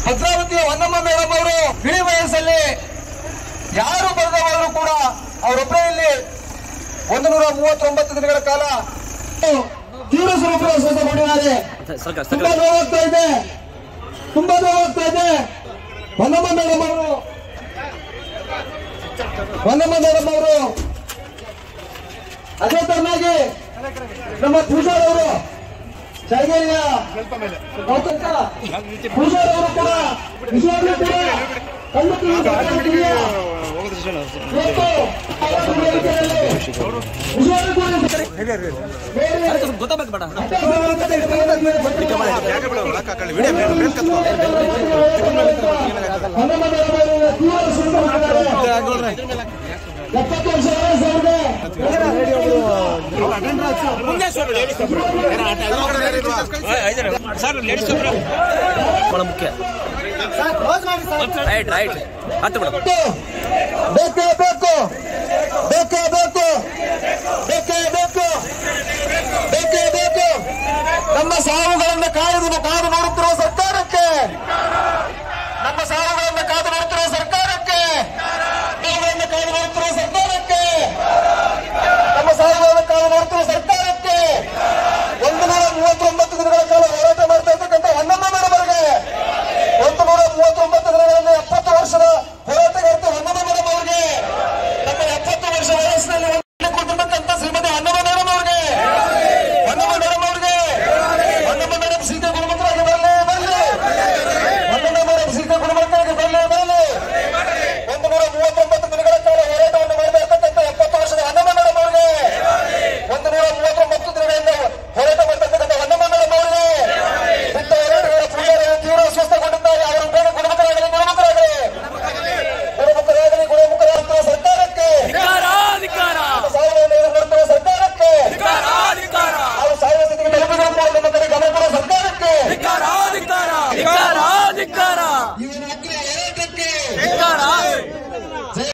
ಭದ್ರಾವತಿಯ ಹೊನ್ನಮ್ಮ ಮೇಡಮ್ ಅವರು ಇಳಿ ವಯಸ್ಸಲ್ಲಿ ಯಾರು ಬರೆದವರು ಕೂಡ ಅವರೊಬ್ಬರೇ ಇಲ್ಲಿ ಒಂದು ನೂರ ಮೂವತ್ತೊಂಬತ್ತು ದಿನಗಳ ಕಾಲ ತೀವ್ರ ಸ್ವರೂಪ ಮಾಡಿದ್ದಾರೆ ತುಂಬಾ ನೋವಾಗ್ತಾ ಇದೆ ತುಂಬಾ ನೋವಾಗ್ತಾ ಇದೆ ಹೊನ್ನಮ್ಮ ಮೇಡಮ್ ಅವರು ಹೊನ್ನಮ್ಮ ಮೇಡಮ್ ಅವರು ಅದೇ ತರನಾಗಿ ನಮ್ಮ ಪೂಜಾರ್ ಅವರು ಚಳಗೇರಿಯ ನೌಕರರ ಪೂಜಾರ್ ಅವರು ಕೂಡ ನಿಜವಾಗ್ಲೂ ಕೂಡ ಕಣ್ಣು ಕಿವಿ ಇವತ್ತು ಅವರ ವೇದಿಕೆಯಲ್ಲಿ ನಿಜವಾಗ್ಲೂ ಕೂಡ ಬೇರೆ ಗೊತ್ತಾಗಬೇಕು ಬೇಡ ಎಪ್ಪತ್ತು ವರ್ಷ ವಯಸ್ಸಾಗಿದೆ ಬಹಳ ಮುಖ್ಯ ರೈಟ್ ರೈಟ್ ಹತ್ತು ಬಿಡ ಬೇಕೇ ಬೇಕು ಬೇಕೇ ಬೇಕು ಬೇಕೇ ಬೇಕು ಬೇಕೇ ಬೇಕು ನಮ್ಮ ಸಾವುಗಳನ್ನು ಕಾಯ್ದು ಕಾದು ನೋಡುತ್ತಿರುವ ಸರ್ಕಾರ